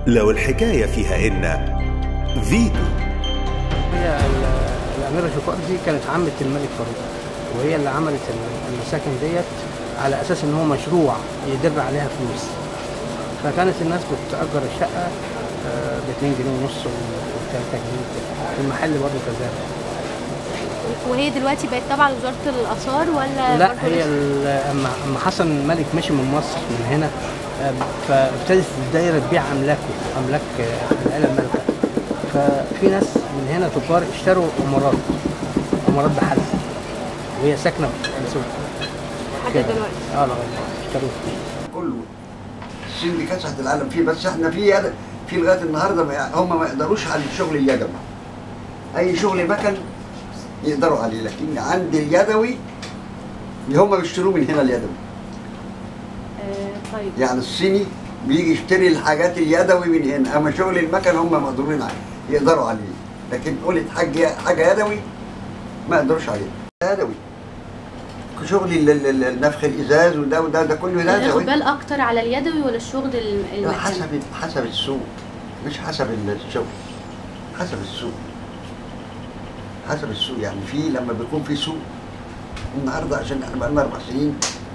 لو الحكاية فيها إن فيتو هي ال- الأميرة شوكار دي كانت عمة الملك فاروق وهي اللي عملت ال- المساكن ديت على أساس إن هو مشروع يدر عليها فلوس فكانت الناس بتأجر الشقة ب 2 جنيه ونص و 3 جنيه كده. المحل برضه كذلك وهي دلوقتي بقت تبع لوزاره الاثار ولا لا برضه هي لسه؟ ال- اما اما حسن الملك مشي من مصر من هنا آه، فابتدت الدايره تبيع املاكه املاك آه، العيله المالكه ففي ناس من هنا تجار اشتروا عمارات عمارات بحالها وهي ساكنه في سوق لحد كده. دلوقتي اه لغايه دلوقتي اشتروها كله الصين دي كسحت العالم فيه بس احنا في يد في لغايه النهارده ما- هم ما يقدروش على الشغل اليدوي اي شغل مكن يقدروا عليه لكن عند اليدوي هم بيشتروه من هنا اليدوي آه طيب يعني الصيني بيجي يشتري الحاجات اليدوي من هنا اما شغل المكن هم مقدورين عليه يقدروا عليه لكن قولة حاجه حاجه يدوي ما يقدروش عليه يدوي شغل ال- ال- ال- النفخ الازاز وده وده ده كله يدوي الاقبال اكتر على اليدوي ولا الشغل ال- لا المكني حسب حسب السوق مش حسب الشغل حسب السوق حسب السوق يعني في لما بيكون في سوق النهارده عشان احنا بقالنا اربع سنين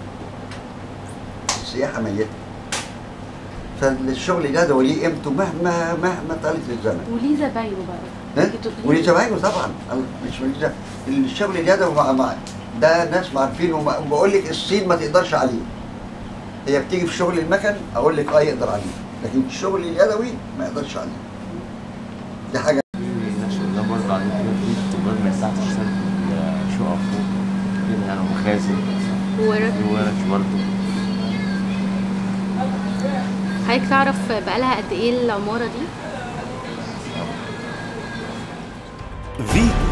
السياحه ميته فالشغل اليدوي ليه قيمته مهما مهما طالت الزمن وليه زباينه بقى ها؟ وليه زباينه طبعا الله، مش وليه زباينه. الشغل اليدوي مع مع ده ناس ما عارفين وما- وبقول لك الصين ما تقدرش عليه هي بتيجي في شغل المكن اقول لك اه يقدر عليه لكن الشغل اليدوي ما يقدرش عليه دي حاجه الناس ده برضه عندنا في التجار ما يساعدش تشتغل في الشقق فوق كده يعني مخازن ورد في ورش برضه حضرتك تعرف بقالها قد ايه العماره دي فيتو